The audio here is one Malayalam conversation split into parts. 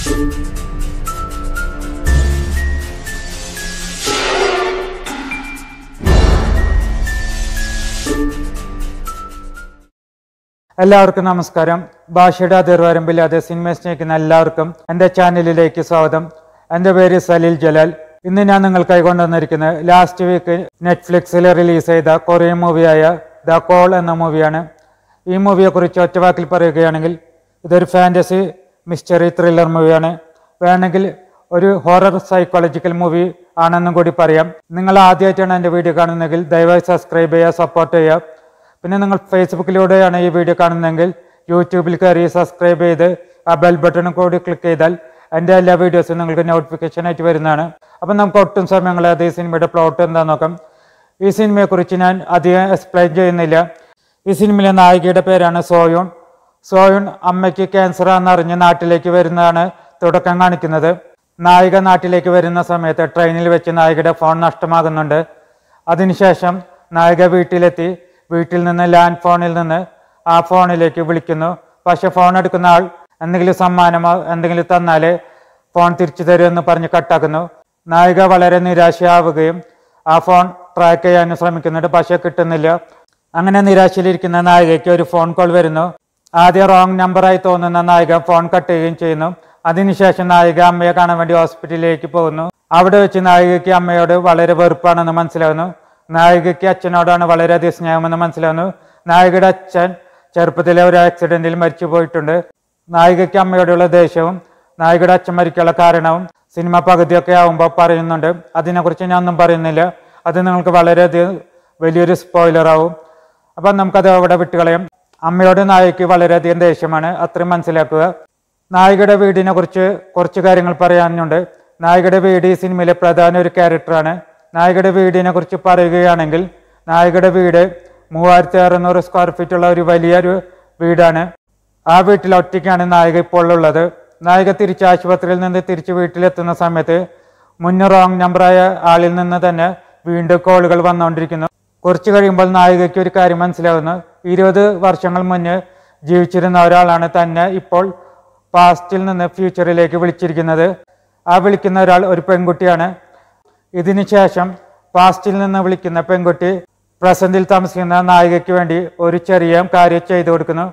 എല്ലാവർക്കും നമസ്കാരം ഭാഷയുടെ അതിർവരമ്പില്ലാതെ സിനിമ സ്നേഹിക്കുന്ന എല്ലാവർക്കും എൻ്റെ ചാനലിലേക്ക് സ്വാഗതം എൻ്റെ പേര് സലീൽ ജലാൽ ഇന്ന് ഞാൻ നിങ്ങൾക്കായി കൊണ്ടുവന്നിരിക്കുന്നത് ലാസ്റ്റ് വീക്ക് നെറ്റ്ഫ്ലിക്സിൽ റിലീസ് ചെയ്ത കൊറിയൻ മൂവിയായ ദ കോൾ എന്ന മൂവിയാണ് ഈ മൂവിയെക്കുറിച്ച് ഒറ്റവാക്കിൽ പറയുകയാണെങ്കിൽ ഇതൊരു ഫാൻറ്റസി മിസ്റ്ററി ത്രില്ലർ മൂവിയാണ് വേണമെങ്കിൽ ഒരു ഹൊറർ സൈക്കോളജിക്കൽ മൂവി ആണെന്നും കൂടി പറയാം നിങ്ങൾ ആദ്യമായിട്ടാണ് എൻ്റെ വീഡിയോ കാണുന്നതെങ്കിൽ ദയവായി സബ്സ്ക്രൈബ് ചെയ്യുക സപ്പോർട്ട് ചെയ്യുക പിന്നെ നിങ്ങൾ ഫേസ്ബുക്കിലൂടെയാണ് ഈ വീഡിയോ കാണുന്നതെങ്കിൽ യൂട്യൂബിൽ കയറി സബ്സ്ക്രൈബ് ചെയ്ത് ആ ബെൽ ബട്ടണും കൂടി ക്ലിക്ക് ചെയ്താൽ എൻ്റെ എല്ലാ വീഡിയോസും നിങ്ങൾക്ക് നോട്ടിഫിക്കേഷൻ ആയിട്ട് വരുന്നതാണ് അപ്പം നമുക്ക് ഒട്ടും സമയങ്ങളാതെ ഈ സിനിമയുടെ പ്ലോട്ട് എന്താണെന്ന് നോക്കാം ഈ സിനിമയെക്കുറിച്ച് ഞാൻ അധികം എക്സ്പ്ലെയിൻ ചെയ്യുന്നില്ല ഈ സിനിമയിലെ നായികയുടെ പേരാണ് സോയൂൺ സോയൂൺ അമ്മയ്ക്ക് ക്യാൻസർ ആണെന്നറിഞ്ഞ് നാട്ടിലേക്ക് വരുന്നതാണ് തുടക്കം കാണിക്കുന്നത് നായിക നാട്ടിലേക്ക് വരുന്ന സമയത്ത് ട്രെയിനിൽ വെച്ച് നായികയുടെ ഫോൺ നഷ്ടമാകുന്നുണ്ട് അതിനുശേഷം നായിക വീട്ടിലെത്തി വീട്ടിൽ നിന്ന് ലാൻഡ് ഫോണിൽ നിന്ന് ആ ഫോണിലേക്ക് വിളിക്കുന്നു പക്ഷെ ഫോൺ എടുക്കുന്ന ആൾ എന്തെങ്കിലും സമ്മാനമോ എന്തെങ്കിലും തന്നാൽ ഫോൺ തിരിച്ചു തരുമെന്ന് പറഞ്ഞ് കട്ടാക്കുന്നു നായിക വളരെ നിരാശയാവുകയും ആ ഫോൺ ട്രാക്ക് ചെയ്യാൻ ശ്രമിക്കുന്നുണ്ട് പക്ഷെ കിട്ടുന്നില്ല അങ്ങനെ നിരാശയിലിരിക്കുന്ന നായികയ്ക്ക് ഒരു ഫോൺ കോൾ വരുന്നു ആദ്യം റോങ് നമ്പറായി തോന്നുന്ന നായിക ഫോൺ കട്ട് ചെയ്യുകയും ചെയ്യുന്നു അതിനുശേഷം നായിക അമ്മയെ കാണാൻ വേണ്ടി ഹോസ്പിറ്റലിലേക്ക് പോകുന്നു അവിടെ വെച്ച് നായികയ്ക്ക് അമ്മയോട് വളരെ വെറുപ്പാണെന്ന് മനസ്സിലാവുന്നു നായികയ്ക്ക് അച്ഛനോടാണ് വളരെയധികം സ്നേഹമെന്ന് മനസ്സിലാവുന്നു നായികയുടെ അച്ഛൻ ചെറുപ്പത്തിലെ ഒരു ആക്സിഡന്റിൽ മരിച്ചു പോയിട്ടുണ്ട് നായികയ്ക്ക് അമ്മയോടുള്ള ദേഷ്യവും നായികയുടെ അച്ഛൻ മരിക്കാനുള്ള കാരണവും സിനിമ പകുതിയൊക്കെ ആവുമ്പോൾ പറയുന്നുണ്ട് അതിനെക്കുറിച്ച് ഞാൻ ഒന്നും പറയുന്നില്ല അത് നിങ്ങൾക്ക് വളരെയധികം വലിയൊരു സ്പോയിലർ ആവും അപ്പം നമുക്കത് അവിടെ വിട്ടുകളയാം അമ്മയോട് നായികയ്ക്ക് വളരെയധികം ദേഷ്യമാണ് അത്രയും മനസ്സിലാക്കുക നായികയുടെ വീടിനെ കുറിച്ച് കുറച്ച് കാര്യങ്ങൾ പറയാനുണ്ട് നായികയുടെ വീട് ഈ സിനിമയിലെ പ്രധാന ഒരു ക്യാരക്ടറാണ് നായികയുടെ വീടിനെ കുറിച്ച് പറയുകയാണെങ്കിൽ നായികയുടെ വീട് മൂവായിരത്തി അറുന്നൂറ് സ്ക്വയർ ഫീറ്റ് ഉള്ള ഒരു വലിയൊരു വീടാണ് ആ വീട്ടിൽ ഒറ്റയ്ക്കാണ് നായിക ഇപ്പോൾ ഉള്ളത് നായിക തിരിച്ച് ആശുപത്രിയിൽ നിന്ന് തിരിച്ച് വീട്ടിലെത്തുന്ന സമയത്ത് മുന്നേ റോങ് നമ്പറായ ആളിൽ നിന്ന് തന്നെ വീണ്ടും കോളുകൾ വന്നുകൊണ്ടിരിക്കുന്നു കുറച്ച് കഴിയുമ്പോൾ നായികയ്ക്ക് ഒരു കാര്യം മനസ്സിലാവുന്നു ഇരുപത് വർഷങ്ങൾ മുന്നേ ജീവിച്ചിരുന്ന ഒരാളാണ് തന്നെ ഇപ്പോൾ പാസ്റ്റിൽ നിന്ന് ഫ്യൂച്ചറിലേക്ക് വിളിച്ചിരിക്കുന്നത് ആ വിളിക്കുന്ന ഒരാൾ ഒരു പെൺകുട്ടിയാണ് ഇതിനു ശേഷം പാസ്റ്റിൽ നിന്ന് വിളിക്കുന്ന പെൺകുട്ടി പ്രസന്റിൽ താമസിക്കുന്ന നായികയ്ക്ക് വേണ്ടി ഒരു ചെറിയ കാര്യം ചെയ്തു കൊടുക്കുന്നു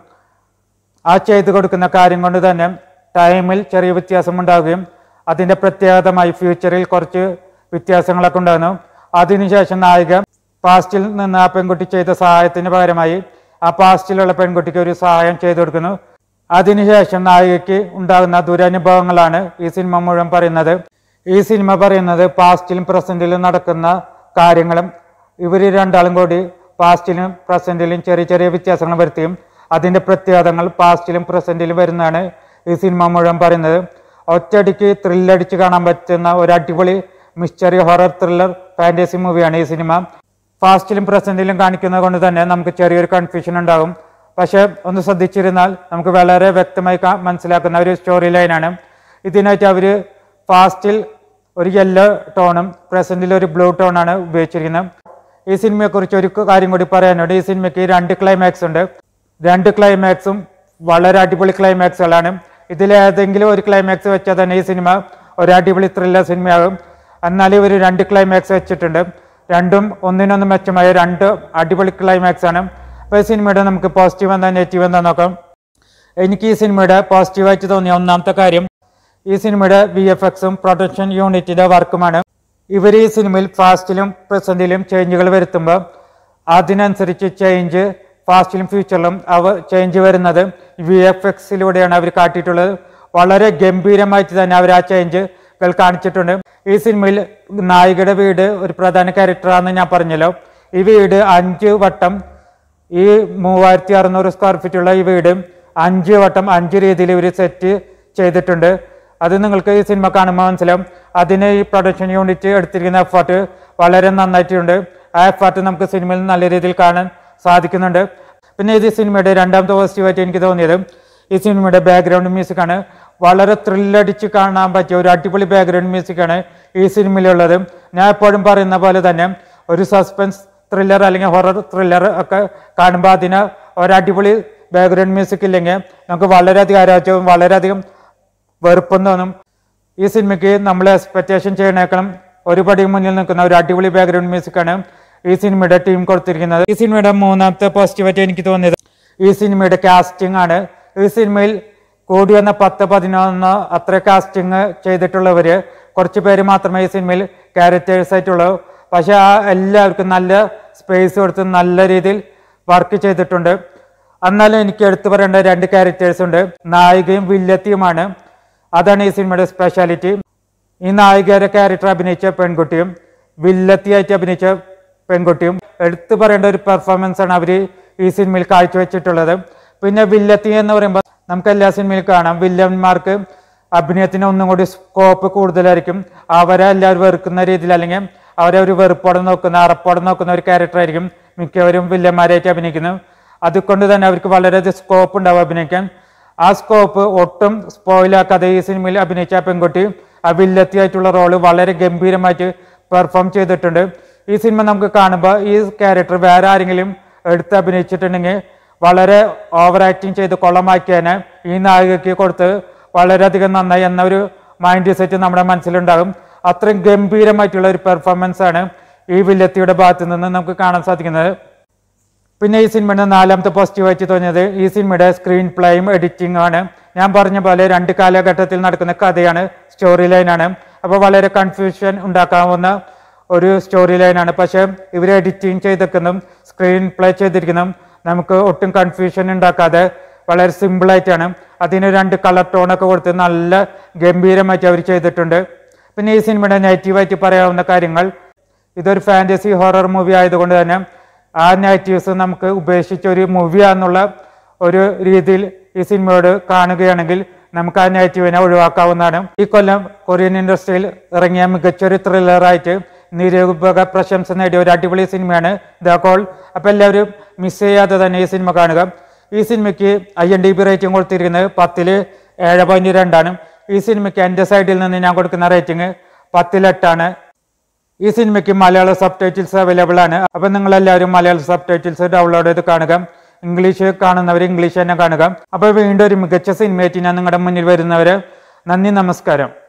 ആ ചെയ്തു കൊടുക്കുന്ന കാര്യം കൊണ്ട് തന്നെ ടൈമിൽ ചെറിയ വ്യത്യാസം ഉണ്ടാവുകയും അതിൻ്റെ പ്രത്യേകതമായി ഫ്യൂച്ചറിൽ കുറച്ച് വ്യത്യാസങ്ങളൊക്കെ ഉണ്ടാകുന്നു അതിനുശേഷം നായിക പാസ്റ്റിൽ നിന്ന് ആ പെൺകുട്ടി ചെയ്ത സഹായത്തിന് പകരമായി ആ പാസ്റ്റിലുള്ള പെൺകുട്ടിക്ക് ഒരു സഹായം ചെയ്തു കൊടുക്കുന്നു അതിനുശേഷം നായികയ്ക്ക് ഉണ്ടാകുന്ന ദുരനുഭവങ്ങളാണ് ഈ സിനിമ മുഴുവൻ പറയുന്നത് ഈ സിനിമ പറയുന്നത് പാസ്റ്റിലും പ്രസന്റിലും നടക്കുന്ന കാര്യങ്ങളും ഇവർ രണ്ടാളും കൂടി പാസ്റ്റിലും പ്രസന്റിലും ചെറിയ ചെറിയ വ്യത്യാസങ്ങൾ വരുത്തിയും അതിൻ്റെ പ്രത്യേകതകൾ പാസ്റ്റിലും പ്രസന്റിലും വരുന്നതാണ് ഈ സിനിമ മുഴുവൻ പറയുന്നത് ഒറ്റയടിക്ക് ത്രില്ലടിച്ച് കാണാൻ പറ്റുന്ന ഒരു അടിപൊളി മിസ്റ്ററി ഹൊറർ ത്രില്ലർ ഫാൻറ്റസി മൂവിയാണ് ഈ സിനിമ ഫാസ്റ്റിലും പ്രസന്റിലും കാണിക്കുന്നത് കൊണ്ട് തന്നെ നമുക്ക് ചെറിയൊരു കൺഫ്യൂഷൻ ഉണ്ടാകും പക്ഷെ ഒന്ന് ശ്രദ്ധിച്ചിരുന്നാൽ നമുക്ക് വളരെ വ്യക്തമായി കാ- മനസ്സിലാക്കുന്ന ഒരു സ്റ്റോറി ലൈനാണ് ഇതിനായിട്ട് അവർ ഫാസ്റ്റിൽ ഒരു യെല്ലോ ടോണും പ്രസന്റിൽ ഒരു ബ്ലൂ ടോണാണ് ഉപയോഗിച്ചിരിക്കുന്നത് ഈ സിനിമയെക്കുറിച്ച് ഒരു കാര്യം കൂടി പറയാനുണ്ട് ഈ സിനിമയ്ക്ക് രണ്ട് ക്ലൈമാക്സ് ഉണ്ട് രണ്ട് ക്ലൈമാക്സും വളരെ അടിപൊളി ക്ലൈമാക്സുകളാണ് ഇതിലേതെങ്കിലും ഒരു ക്ലൈമാക്സ് വെച്ചാൽ തന്നെ ഈ സിനിമ ഒരു അടിപൊളി ത്രില്ലർ സിനിമയാകും എന്നാൽ ഇവർ രണ്ട് ക്ലൈമാക്സ് വെച്ചിട്ടുണ്ട് രണ്ടും ഒന്നിനൊന്ന് മെച്ചമായ രണ്ട് അടിപൊളി ക്ലൈമാക്സ് ആണ് അപ്പോൾ ഈ സിനിമയുടെ നമുക്ക് പോസിറ്റീവ് എന്താ നെഗറ്റീവ് എന്താ നോക്കാം എനിക്ക് ഈ സിനിമയുടെ പോസിറ്റീവായിട്ട് തോന്നിയ ഒന്നാമത്തെ കാര്യം ഈ സിനിമയുടെ വി എഫ് എക്സും പ്രൊഡക്ഷൻ യൂണിറ്റിന്റെ വർക്കുമാണ് ഇവർ ഈ സിനിമയിൽ ഫാസ്റ്റിലും പ്രസന്റിലും ചേഞ്ചുകൾ വരുത്തുമ്പോൾ അതിനനുസരിച്ച് ചേഞ്ച് ഫാസ്റ്റിലും ഫ്യൂച്ചറിലും അവ ചേഞ്ച് വരുന്നത് വി എഫ് എക്സിലൂടെയാണ് അവർ കാട്ടിയിട്ടുള്ളത് വളരെ ഗംഭീരമായിട്ട് തന്നെ അവർ ആ ചേഞ്ചുകൾ കാണിച്ചിട്ടുണ്ട് ഈ സിനിമയിൽ നായികയുടെ വീട് ഒരു പ്രധാന ക്യാരക്ടറാണെന്ന് ഞാൻ പറഞ്ഞല്ലോ ഈ വീട് അഞ്ച് വട്ടം ഈ മൂവായിരത്തി അറുന്നൂറ് സ്ക്വയർ ഫീറ്റ് ഉള്ള ഈ വീട് അഞ്ച് വട്ടം അഞ്ച് രീതിയിൽ ഇവർ സെറ്റ് ചെയ്തിട്ടുണ്ട് അത് നിങ്ങൾക്ക് ഈ സിനിമ കാണുമ്പോൾ മനസ്സിലാവും അതിന് ഈ പ്രൊഡക്ഷൻ യൂണിറ്റ് എടുത്തിരിക്കുന്ന എഫേർട്ട് വളരെ നന്നായിട്ടുണ്ട് ആ എഫേർട്ട് നമുക്ക് സിനിമയിൽ നല്ല രീതിയിൽ കാണാൻ സാധിക്കുന്നുണ്ട് പിന്നെ ഇത് സിനിമയുടെ രണ്ടാമത്തെ പോസിറ്റീവായിട്ട് എനിക്ക് തോന്നിയത് ഈ സിനിമയുടെ ബാക്ക്ഗ്രൗണ്ട് മ്യൂസിക്കാണ് വളരെ ത്രില്ലടിച്ച് കാണാൻ പറ്റിയ ഒരു അടിപൊളി ബാക്ക്ഗ്രൗണ്ട് മ്യൂസിക്കാണ് ഈ സിനിമയിലുള്ളത് ഞാൻ എപ്പോഴും പറയുന്ന പോലെ തന്നെ ഒരു സസ്പെൻസ് ത്രില്ലർ അല്ലെങ്കിൽ ഹൊറർ ത്രില്ലർ ഒക്കെ കാണുമ്പോൾ അതിന് ഒരു അടിപൊളി ബാക്ക്ഗ്രൗണ്ട് മ്യൂസിക് ഇല്ലെങ്കിൽ നമുക്ക് വളരെയധികം ആരോഗ്യവും വളരെയധികം വെറുപ്പം തോന്നും ഈ സിനിമയ്ക്ക് നമ്മൾ എക്സ്പെക്റ്റേഷൻ ചെയ്യണേക്കണം ഒരുപടി മുന്നിൽ നിൽക്കുന്ന ഒരു അടിപൊളി ബാക്ക്ഗ്രൗണ്ട് മ്യൂസിക്കാണ് ഈ സിനിമയുടെ ടീം കൊടുത്തിരിക്കുന്നത് ഈ സിനിമയുടെ മൂന്നാമത്തെ പോസിറ്റീവായിട്ട് എനിക്ക് തോന്നിയത് ഈ സിനിമയുടെ കാസ്റ്റിംഗ് ആണ് ഈ സിനിമയിൽ കൂടി വന്ന പത്ത് പതിനൊന്ന് അത്ര കാസ്റ്റിംഗ് ചെയ്തിട്ടുള്ളവര് കുറച്ച് പേര് മാത്രമേ ഈ സിനിമയിൽ ക്യാരക്ടേഴ്സ് ആയിട്ടുള്ളൂ പക്ഷെ ആ എല്ലാവർക്കും നല്ല സ്പേസ് കൊടുത്ത് നല്ല രീതിയിൽ വർക്ക് ചെയ്തിട്ടുണ്ട് എന്നാലും എനിക്ക് എടുത്തു പറയേണ്ട രണ്ട് ക്യാരക്ടേഴ്സ് ഉണ്ട് നായികയും വില്ലത്തിയുമാണ് അതാണ് ഈ സിനിമയുടെ സ്പെഷ്യാലിറ്റി ഈ നായികയുടെ ക്യാരക്ടർ അഭിനയിച്ച പെൺകുട്ടിയും വില്ലത്തിയായിട്ട് അഭിനയിച്ച പെൺകുട്ടിയും എടുത്തു പറയേണ്ട ഒരു പെർഫോമൻസ് ആണ് അവർ ഈ സിനിമയിൽ കാഴ്ചവെച്ചിട്ടുള്ളത് പിന്നെ വില്ലത്തി എന്ന് പറയുമ്പോൾ നമുക്ക് എല്ലാ സിനിമയിലും കാണാം വില്ലന്മാർക്ക് അഭിനയത്തിന് ഒന്നും കൂടി സ്കോപ്പ് കൂടുതലായിരിക്കും അവരെ എല്ലാവരും വെറുക്കുന്ന രീതിയിൽ അല്ലെങ്കിൽ അവരെ ഒരു വെറുപ്പോടെ നോക്കുന്ന അറപ്പോടെ നോക്കുന്ന ഒരു ക്യാരക്ടർ ആയിരിക്കും മിക്കവരും വില്ലന്മാരായിട്ട് അഭിനയിക്കുന്നത് അതുകൊണ്ട് തന്നെ അവർക്ക് വളരെയധികം സ്കോപ്പ് ഉണ്ടാവും അഭിനയിക്കാൻ ആ സ്കോപ്പ് ഒട്ടും സ്പോയിലാക്കാതെ ഈ സിനിമയിൽ അഭിനയിച്ച ആ പെൺകുട്ടി ആ വില്ലത്തിയായിട്ടുള്ള റോള് വളരെ ഗംഭീരമായിട്ട് പെർഫോം ചെയ്തിട്ടുണ്ട് ഈ സിനിമ നമുക്ക് കാണുമ്പോൾ ഈ ക്യാരക്ടർ വേറെ ആരെങ്കിലും എടുത്ത് അഭിനയിച്ചിട്ടുണ്ടെങ്കിൽ വളരെ ഓവർ ആക്ടിങ് ചെയ്ത് കൊള്ളമാക്കിയതിനെ ഈ നായികയ്ക്ക് കൊടുത്ത് വളരെയധികം നന്നായി എന്നൊരു മൈൻഡ് സെറ്റ് നമ്മുടെ മനസ്സിലുണ്ടാകും അത്രയും ഗംഭീരമായിട്ടുള്ള ഒരു പെർഫോമൻസ് ആണ് ഈ വില്ലത്തിയുടെ ഭാഗത്ത് നിന്ന് നമുക്ക് കാണാൻ സാധിക്കുന്നത് പിന്നെ ഈ സിനിമയുടെ നാലാമത്തെ പോസിറ്റീവായിട്ട് തോന്നിയത് ഈ സിനിമയുടെ സ്ക്രീൻ പ്ലേയും എഡിറ്റിംഗ് ആണ് ഞാൻ പറഞ്ഞ പോലെ രണ്ട് കാലഘട്ടത്തിൽ നടക്കുന്ന കഥയാണ് സ്റ്റോറി ലൈനാണ് അപ്പോൾ വളരെ കൺഫ്യൂഷൻ ഉണ്ടാക്കാവുന്ന ഒരു സ്റ്റോറി ലൈനാണ് പക്ഷേ ഇവർ എഡിറ്റിംഗ് ചെയ്തിരിക്കുന്നതും സ്ക്രീൻ പ്ലേ ചെയ്തിരിക്കുന്നതും നമുക്ക് ഒട്ടും കൺഫ്യൂഷൻ ഉണ്ടാക്കാതെ വളരെ സിമ്പിളായിട്ടാണ് അതിന് രണ്ട് കളർ ടോണൊക്കെ കൊടുത്ത് നല്ല ഗംഭീരമായിട്ട് അവർ ചെയ്തിട്ടുണ്ട് പിന്നെ ഈ സിനിമയുടെ നെഗറ്റീവായിട്ട് പറയാവുന്ന കാര്യങ്ങൾ ഇതൊരു ഫാൻറ്റസി ഹൊറർ മൂവി ആയതുകൊണ്ട് തന്നെ ആ നെഗറ്റീവ്സ് നമുക്ക് ഉപേക്ഷിച്ച ഒരു മൂവിയാന്നുള്ള ഒരു രീതിയിൽ ഈ സിനിമയോട് കാണുകയാണെങ്കിൽ നമുക്ക് ആ നെഗറ്റീവിനെ ഒഴിവാക്കാവുന്നതാണ് ഈ കൊല്ലം കൊറിയൻ ഇൻഡസ്ട്രിയിൽ ഇറങ്ങിയ മികച്ചൊരു ത്രില്ലറായിട്ട് നിരൂപക പ്രശംസ നേടിയ ഒരു അടിപൊളി സിനിമയാണ് ദ കോൾ അപ്പം എല്ലാവരും മിസ് ചെയ്യാതെ തന്നെ ഈ സിനിമ കാണുക ഈ സിനിമയ്ക്ക് I N D B rating കൊടുത്തിരിക്കുന്നത് പത്തില് ഏഴ് പോയിന്റ് രണ്ടാണ് ഈ സിനിമയ്ക്ക് എൻ്റെ സൈഡിൽ നിന്ന് ഞാൻ കൊടുക്കുന്ന റേറ്റിംഗ് പത്തിലെട്ടാണ് ഈ സിനിമയ്ക്ക് മലയാള സബ് ടൈറ്റിൽസ് അവൈലബിൾ ആണ് അപ്പം നിങ്ങൾ എല്ലാവരും മലയാള സബ് ടൈറ്റിൽസ് ഡൗൺലോഡ് ചെയ്ത് കാണുക ഇംഗ്ലീഷ് കാണുന്നവർ ഇംഗ്ലീഷ് തന്നെ കാണുക അപ്പോൾ വീണ്ടും ഒരു മികച്ച സിനിമയായിട്ട് ഞാൻ നിങ്ങളുടെ മുന്നിൽ വരുന്നവര് നന്ദി നമസ്കാരം